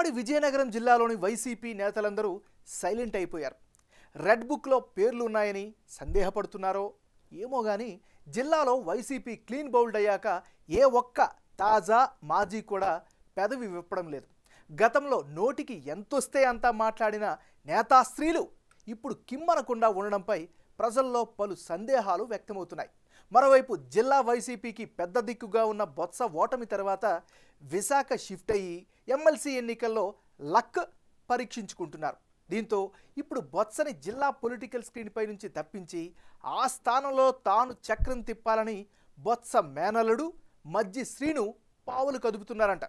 ఉమ్మడి విజయనగరం జిల్లాలోని వైసీపీ నేతలందరూ సైలెంట్ అయిపోయారు రెడ్ బుక్లో పేర్లు ఉన్నాయని సందేహపడుతున్నారో ఏమో కానీ జిల్లాలో వైసీపీ క్లీన్ బౌల్డ్ అయ్యాక ఏ ఒక్క తాజా మాజీ కూడా పెదవి విప్పడం లేదు గతంలో నోటికి ఎంతొస్తే అంత మాట్లాడిన నేతా స్త్రీలు ఇప్పుడు కిమ్మనకుండా ఉండడంపై ప్రజల్లో పలు సందేహాలు వ్యక్తమవుతున్నాయి మరోవైపు జిల్లా వైసీపీకి పెద్ద దిక్కుగా ఉన్న బొత్స ఓటమి తర్వాత విశాఖ షిఫ్ట్ అయ్యి ఎమ్మెల్సీ ఎన్నికల్లో లక్ పరీక్షించుకుంటున్నారు దీంతో ఇప్పుడు బొత్సని జిల్లా పొలిటికల్ స్క్రీన్పై నుంచి తప్పించి ఆ స్థానంలో తాను చక్రం తిప్పాలని బొత్స మేనలుడు మజ్జి శ్రీను పావులు కదుపుతున్నారంట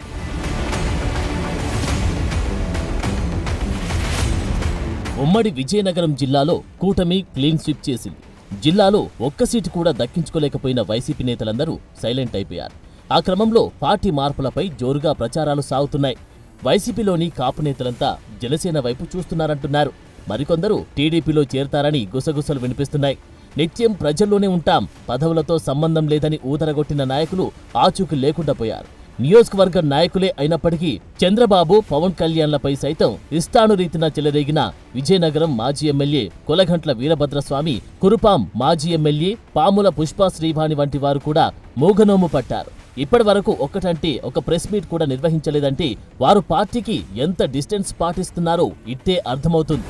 ఉమ్మడి విజయనగరం జిల్లాలో కూటమి క్లీన్ స్వీప్ చేసింది జిల్లాలో ఒక్క సీటు కూడా దక్కించుకోలేకపోయిన వైసీపీ నేతలందరూ సైలెంట్ అయిపోయారు ఆ క్రమంలో పార్టీ మార్పులపై జోరుగా ప్రచారాలు సాగుతున్నాయి వైసీపీలోని కాపు నేతలంతా జనసేన వైపు చూస్తున్నారంటున్నారు మరికొందరు టీడీపీలో చేరతారని గుసగుసలు వినిపిస్తున్నాయి నిత్యం ప్రజల్లోనే ఉంటాం పదవులతో సంబంధం లేదని ఊదరగొట్టిన నాయకులు ఆచూకీ లేకుండా పోయారు నియోజకవర్గ నాయకులే అయినప్పటికీ చంద్రబాబు పవన్ కళ్యాణ్లపై సైతం ఇష్టానురీతిన చెలరేగిన విజయనగరం మాజీ ఎమ్మెల్యే కొలగంట్ల వీరభద్రస్వామి కురుపాం మాజీ ఎమ్మెల్యే పాముల పుష్పా శ్రీవాణి వంటి వారు కూడా మూగనోము పట్టారు ఇప్పటి వరకు ఒక్కటంటే ఒక ప్రెస్ మీట్ కూడా నిర్వహించలేదంటే వారు పార్టీకి ఎంత డిస్టెన్స్ పాటిస్తున్నారో ఇట్టే అర్థమవుతుంది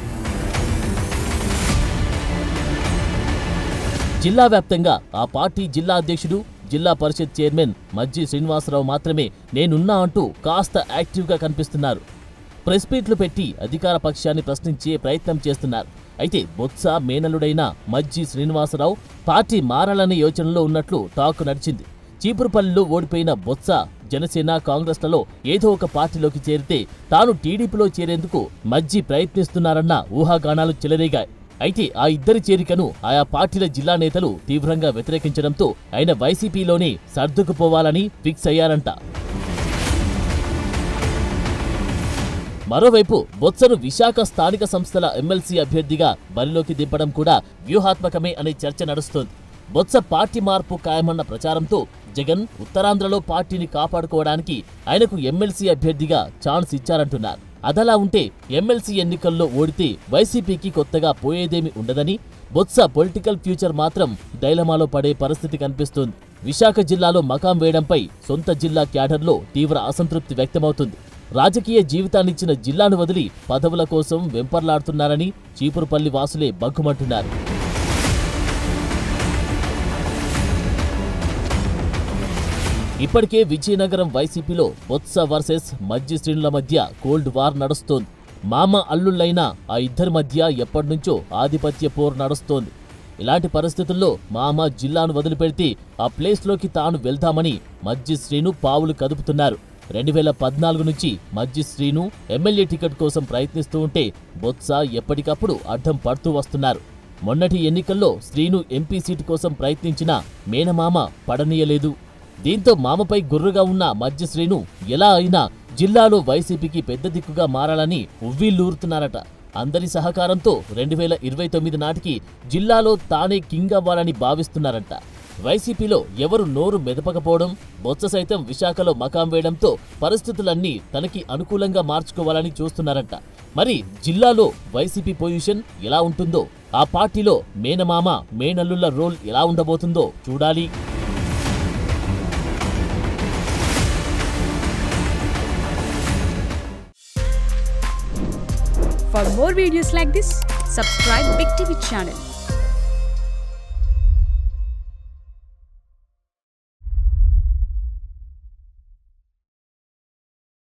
జిల్లా వ్యాప్తంగా ఆ పార్టీ జిల్లా అధ్యక్షుడు జిల్లా పరిషత్ చైర్మన్ మజ్జి శ్రీనివాసరావు మాత్రమే నేనున్నా అంటూ కాస్త యాక్టివ్గా కనిపిస్తున్నారు ప్రెస్ మీట్లు పెట్టి అధికార పక్షాన్ని ప్రశ్నించే ప్రయత్నం చేస్తున్నారు అయితే బొత్స మేనలుడైన మజ్జి శ్రీనివాసరావు పార్టీ మారాలనే యోచనలో ఉన్నట్లు టాక్ నడిచింది చీపురుపల్లిలో ఓడిపోయిన బొత్స జనసేన కాంగ్రెస్లలో ఏదో ఒక పార్టీలోకి చేరితే తాను టీడీపీలో చేరేందుకు మజ్జి ప్రయత్నిస్తున్నారన్న ఊహాగానాలు చెలరేగాయి అయితే ఆ ఇద్దరి చేరికను ఆయా పార్టీల జిల్లా నేతలు తీవ్రంగా వ్యతిరేకించడంతో ఆయన వైసీపీలోనే సర్దుకుపోవాలని ఫిక్స్ అయ్యారంట మరోవైపు బొత్సను విశాఖ స్థానిక సంస్థల ఎమ్మెల్సీ అభ్యర్థిగా బరిలోకి దింపడం కూడా వ్యూహాత్మకమే అనే చర్చ నడుస్తోంది బొత్స పార్టీ మార్పు ఖాయమన్న ప్రచారంతో జగన్ ఉత్తరాంధ్రలో పార్టీని కాపాడుకోవడానికి ఆయనకు ఎమ్మెల్సీ అభ్యర్థిగా ఛాన్స్ ఇచ్చారంటున్నారు అదలా ఉంటే ఎమ్మెల్సీ ఎన్నికల్లో ఓడితే వైసీపీకి కొత్తగా పోయేదేమి ఉండదని బొత్స పొలిటికల్ ఫ్యూచర్ మాత్రం డైలమాలో పడే పరిస్థితి కనిపిస్తోంది విశాఖ జిల్లాలో మకాం వేయడంపై సొంత జిల్లా క్యాడర్లో తీవ్ర అసంతృప్తి వ్యక్తమవుతుంది రాజకీయ జీవితాన్నిచ్చిన జిల్లాను వదిలి పదవుల కోసం వెంపర్లాడుతున్నారని చీపురుపల్లి వాసులే బగ్గుమంటున్నారు ఇప్పటికే విజయనగరం వైసీపీలో బొత్స వర్సెస్ మజ్జి శ్రేణుల మధ్య కోల్డ్ వార్ నడుస్తోంది మామ అల్లుళ్ళైన ఆ ఇద్దరి మధ్య ఎప్పటినుంచో ఆధిపత్య పోరు నడుస్తోంది ఇలాంటి పరిస్థితుల్లో మామ జిల్లాను వదిలిపెడితే ఆ ప్లేస్లోకి తాను వెళ్దామని మజ్జి శ్రీను పావులు కదుపుతున్నారు రెండు వేల పద్నాలుగు నుంచి మజ్జి శ్రీను ఎమ్మెల్యే టికెట్ కోసం ప్రయత్నిస్తూ ఉంటే బొత్స ఎప్పటికప్పుడు అడ్డం పడుతూ వస్తున్నారు మొన్నటి ఎన్నికల్లో శ్రీను ఎంపీ సీటు కోసం ప్రయత్నించినా మేనమామ పడనీయలేదు దీంతో మామపై గుర్రుగా ఉన్న మధ్య శ్రీను ఎలా అయినా జిల్లాలో వైసీపీకి పెద్ద దిక్కుగా మారాలని ఉవ్విల్లూరుతున్నారట అందరి సహకారంతో రెండు వేల ఇరవై తొమ్మిది నాటికి జిల్లాలో తానే కింగ్ అవ్వాలని భావిస్తున్నారంట వైసీపీలో ఎవరు నోరు మెదపకపోవడం బొత్స సైతం విశాఖలో మకాం వేయడంతో పరిస్థితులన్నీ తనకి అనుకూలంగా మార్చుకోవాలని చూస్తున్నారంట మరి జిల్లాలో వైసీపీ పొజిషన్ ఎలా ఉంటుందో ఆ పార్టీలో మేనమామ మేనల్లుల రోల్ ఎలా ఉండబోతుందో చూడాలి For more videos like this, subscribe Big TV channel